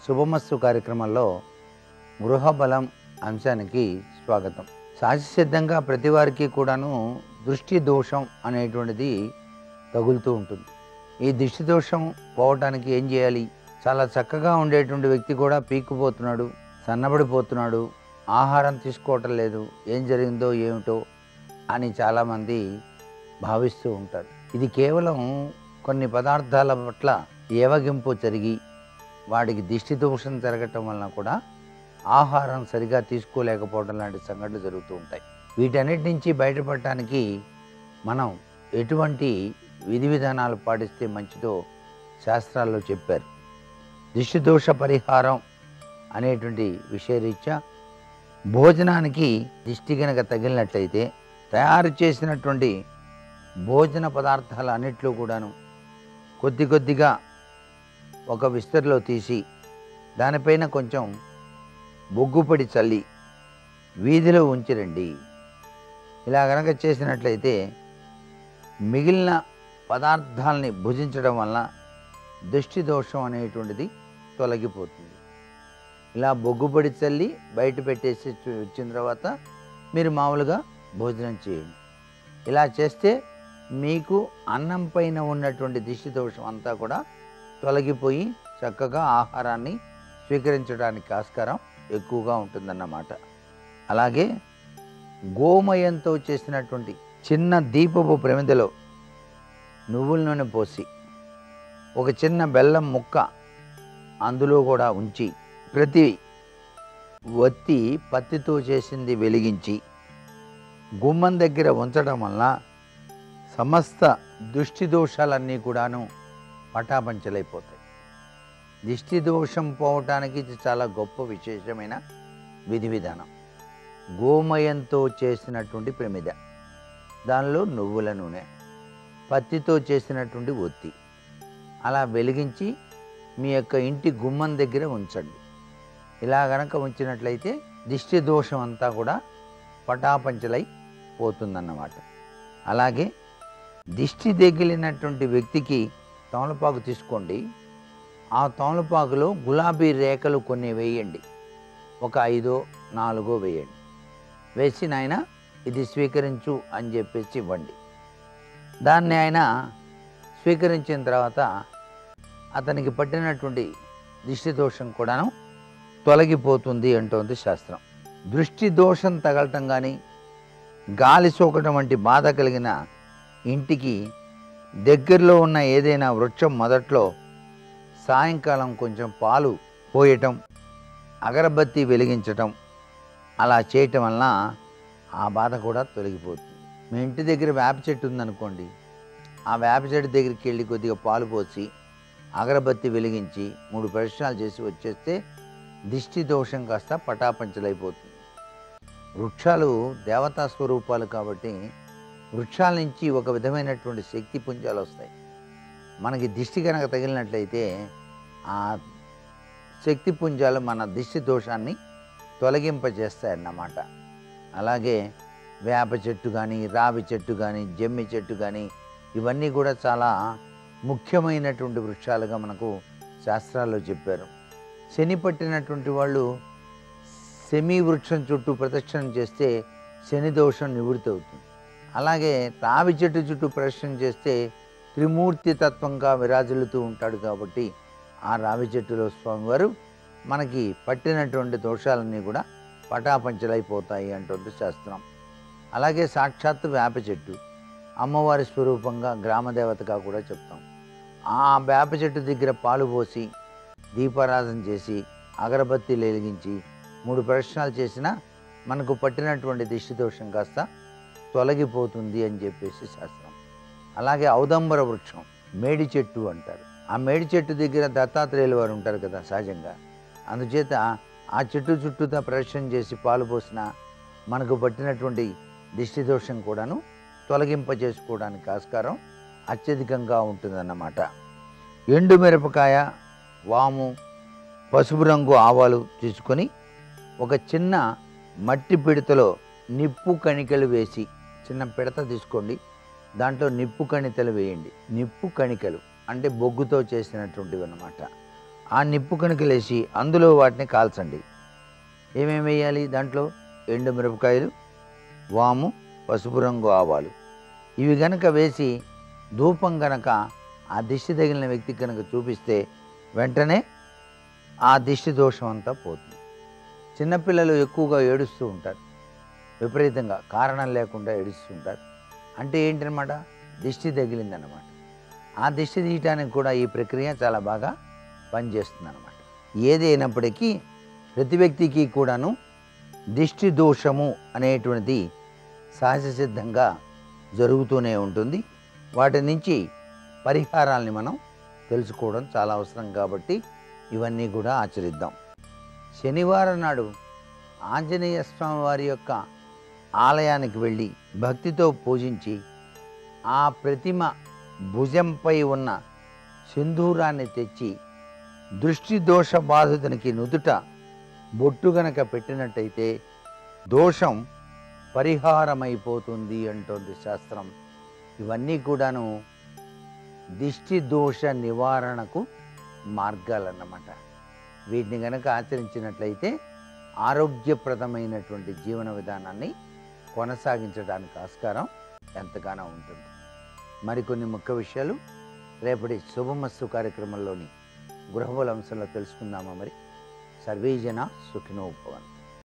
శుభమస్సు కార్యక్రమంలో గృహబలం అంశానికి స్వాగతం సహజసిద్ధంగా ప్రతి వారికి కూడాను దృష్టి దోషం అనేటువంటిది తగులుతూ ఉంటుంది ఈ దృష్టి దోషం పోవటానికి ఏం చేయాలి చాలా చక్కగా ఉండేటువంటి వ్యక్తి కూడా పీక్కుపోతున్నాడు సన్నబడిపోతున్నాడు ఆహారం తీసుకోవటం లేదు ఏం జరిగిందో ఏమిటో అని చాలామంది భావిస్తూ ఉంటారు ఇది కేవలం కొన్ని పదార్థాల పట్ల ఏవగింపు జరిగి వాడికి దిష్టి దోషం జరగటం వలన కూడా ఆహారం సరిగా తీసుకోలేకపోవడం లాంటి సంఘటనలు జరుగుతూ ఉంటాయి వీటన్నిటి నుంచి బయటపడటానికి మనం ఎటువంటి విధి విధానాలు పాటిస్తే మంచిదో శాస్త్రాల్లో చెప్పారు దిష్టి దోష పరిహారం అనేటువంటి విషయరీత్యా భోజనానికి దిష్టి గనక తగిలినట్లయితే తయారు చేసినటువంటి భోజన పదార్థాలు అన్నిట్లో కూడాను కొద్ది కొద్దిగా ఒక విస్తరిలో తీసి దానిపైన కొంచెం బొగ్గుపడి చల్లి వీధిలో ఉంచిరండి ఇలా గనక చేసినట్లయితే మిగిలిన పదార్థాలని భుజించడం వల్ల దృష్టి దోషం అనేటువంటిది తొలగిపోతుంది ఇలా బొగ్గుపడి చల్లి బయట పెట్టేసి చు- వచ్చిన తర్వాత మీరు మామూలుగా భోజనం చేయండి ఇలా చేస్తే మీకు అన్నం పైన ఉన్నటువంటి దిష్టి దోషం అంతా కూడా తొలగిపోయి చక్కగా ఆహారాన్ని స్వీకరించడానికి ఆస్కారం ఎక్కువగా ఉంటుందన్నమాట అలాగే గోమయంతో చేసినటువంటి చిన్న దీపపు ప్రమిదలో నువ్వుల నూనె పోసి ఒక చిన్న బెల్లం ముక్క అందులో కూడా ఉంచి ప్రతి ఒత్తి పత్తితో చేసింది వెలిగించి గుమ్మం దగ్గర ఉంచడం వల్ల సమస్త దృష్టి దోషాలన్నీ కూడాను పటాపంచలైపోతాయి దిష్టి దోషం పోవటానికి ఇది చాలా గొప్ప విశేషమైన విధి విధానం గోమయంతో చేసినటువంటి ప్రమిద దానిలో నువ్వుల నూనె పత్తితో చేసినటువంటి ఒత్తి అలా వెలిగించి మీ యొక్క ఇంటి గుమ్మం దగ్గర ఉంచండి ఇలా గనక ఉంచినట్లయితే దిష్టి దోషం అంతా కూడా పటాపంచలై పోతుందన్నమాట అలాగే దిష్టి తగిలినటువంటి వ్యక్తికి తమలపాకు తీసుకోండి ఆ తమలపాకులో గులాబీ రేఖలు కొన్ని వేయండి ఒక ఐదో నాలుగో వేయండి వేసి నాయన ఇది స్వీకరించు అని చెప్పేసి ఇవ్వండి దాన్ని ఆయన స్వీకరించిన తర్వాత అతనికి పట్టినటువంటి దిష్టి దోషం కూడాను తొలగిపోతుంది అంటోంది శాస్త్రం దృష్టి దోషం తగలటం కానీ గాలి సోకటం వంటి బాధ కలిగిన ఇంటికి దగ్గరలో ఉన్న ఏదైనా వృక్షం మొదట్లో సాయంకాలం కొంచెం పాలు పోయటం అగరబత్తి వెలిగించటం అలా చేయటం వలన ఆ బాధ కూడా తొలగిపోతుంది మీ ఇంటి దగ్గర వేప చెట్టు ఉందనుకోండి ఆ వేప చెట్టు దగ్గరికి వెళ్ళి కొద్దిగా పాలు పోసి అగరబత్తి వెలిగించి మూడు ప్రదక్షిణాలు చేసి వచ్చేస్తే దిష్టి దోషం కాస్త పటాపంచలైపోతుంది వృక్షాలు దేవతా స్వరూపాలు కాబట్టి వృక్షాల నుంచి ఒక విధమైనటువంటి శక్తి పుంజాలు వస్తాయి మనకి దిష్టి కనుక తగిలినట్లయితే ఆ శక్తి పుంజాలు మన దిష్టి దోషాన్ని తొలగింపజేస్తాయన్నమాట అలాగే వేప చెట్టు కానీ రావి చెట్టు కానీ జమ్మి చెట్టు కానీ ఇవన్నీ కూడా చాలా ముఖ్యమైనటువంటి వృక్షాలుగా మనకు శాస్త్రాల్లో చెప్పారు శని పట్టినటువంటి వాళ్ళు శమి వృక్షం చుట్టూ ప్రదక్షిణం చేస్తే శని దోషం నివృత్తి అవుతుంది అలాగే రావి చెట్టు చుట్టూ ప్రదక్షిణం చేస్తే త్రిమూర్తి తత్వంగా విరాజిల్లుతూ ఉంటాడు కాబట్టి ఆ రావి చెట్టులో స్వామివారు మనకి పట్టినటువంటి దోషాలన్నీ కూడా పటాపంచలైపోతాయి అంటుంది శాస్త్రం అలాగే సాక్షాత్తు వేప చెట్టు అమ్మవారి స్వరూపంగా గ్రామదేవతగా కూడా చెప్తాం ఆ వేప చెట్టు దగ్గర పాలు పోసి దీపారాధన చేసి అగరబత్తి వెలిగించి మూడు ప్రదక్షిణాలు చేసినా మనకు పట్టినటువంటి దిష్టి దోషం కాస్త తొలగిపోతుంది అని చెప్పేసి శాస్త్రం అలాగే ఔదంబర వృక్షం మేడి చెట్టు అంటారు ఆ మేడి చెట్టు దగ్గర దత్తాత్రేయులు వారు ఉంటారు కదా సహజంగా అందుచేత ఆ చెట్టు చుట్టూతా ప్రదక్షిణ చేసి పాలు పోసిన మనకు పట్టినటువంటి దిష్టి దోషం కూడాను తొలగింపజేసుకోవడానికి ఆస్కారం అత్యధికంగా ఉంటుందన్నమాట ఎండు మిరపకాయ వాము పసుపు రంగు ఆవాలు తీసుకొని ఒక చిన్న మట్టి పిడతలో నిప్పు కణికలు వేసి చిన్న పిడత తీసుకోండి దాంట్లో నిప్పు కణికలు వేయండి నిప్పు కణికలు అంటే బొగ్గుతో చేసినటువంటివి అన్నమాట ఆ నిప్పు కనుకలేసి అందులో వాటిని కాల్చండి ఏమేమి వేయాలి దాంట్లో ఎండు మిరపకాయలు వాము పసుపు రంగు ఆవాలు ఇవి గనక వేసి ధూపం గనక ఆ దిష్టి తగిలిన వ్యక్తికి కనుక చూపిస్తే వెంటనే ఆ దిష్టి దోషం అంతా పోతుంది చిన్నపిల్లలు ఎక్కువగా ఏడుస్తూ ఉంటారు విపరీతంగా కారణం లేకుండా ఏడుస్తూ ఉంటారు అంటే ఏంటనమాట దిష్టి తగిలిందన్నమాట ఆ దిష్టి తీయటానికి కూడా ఈ ప్రక్రియ చాలా బాగా పనిచేస్తుంది అనమాట ఏది అయినప్పటికీ ప్రతి వ్యక్తికి కూడాను దిష్టి దోషము అనేటువంటిది సహజ సిద్ధంగా జరుగుతూనే ఉంటుంది వాటి నుంచి పరిహారాల్ని మనం తెలుసుకోవడం చాలా అవసరం కాబట్టి ఇవన్నీ కూడా ఆచరిద్దాం శనివారం నాడు ఆంజనేయ స్వామి వారి యొక్క ఆలయానికి వెళ్ళి భక్తితో పూజించి ఆ ప్రతిమ భుజంపై ఉన్న సింధూరాన్ని తెచ్చి దృష్టి దోష బాధితునికి నుదుట బొట్టు గనక పెట్టినట్టయితే దోషం పరిహారమైపోతుంది అంటోంది శాస్త్రం ఇవన్నీ కూడాను దిష్టి దోష నివారణకు మార్గాలన్నమాట వీటిని గనక ఆచరించినట్లయితే ఆరోగ్యప్రదమైనటువంటి జీవన విధానాన్ని కొనసాగించడానికి ఆస్కారం ఎంతగానో ఉంటుంది మరికొన్ని ముఖ్య విషయాలు రేపటి శుభమస్తు కార్యక్రమంలోని గృహబల అంశంలో తెలుసుకుందామా మరి సర్వే జన సుఖినో భవంతు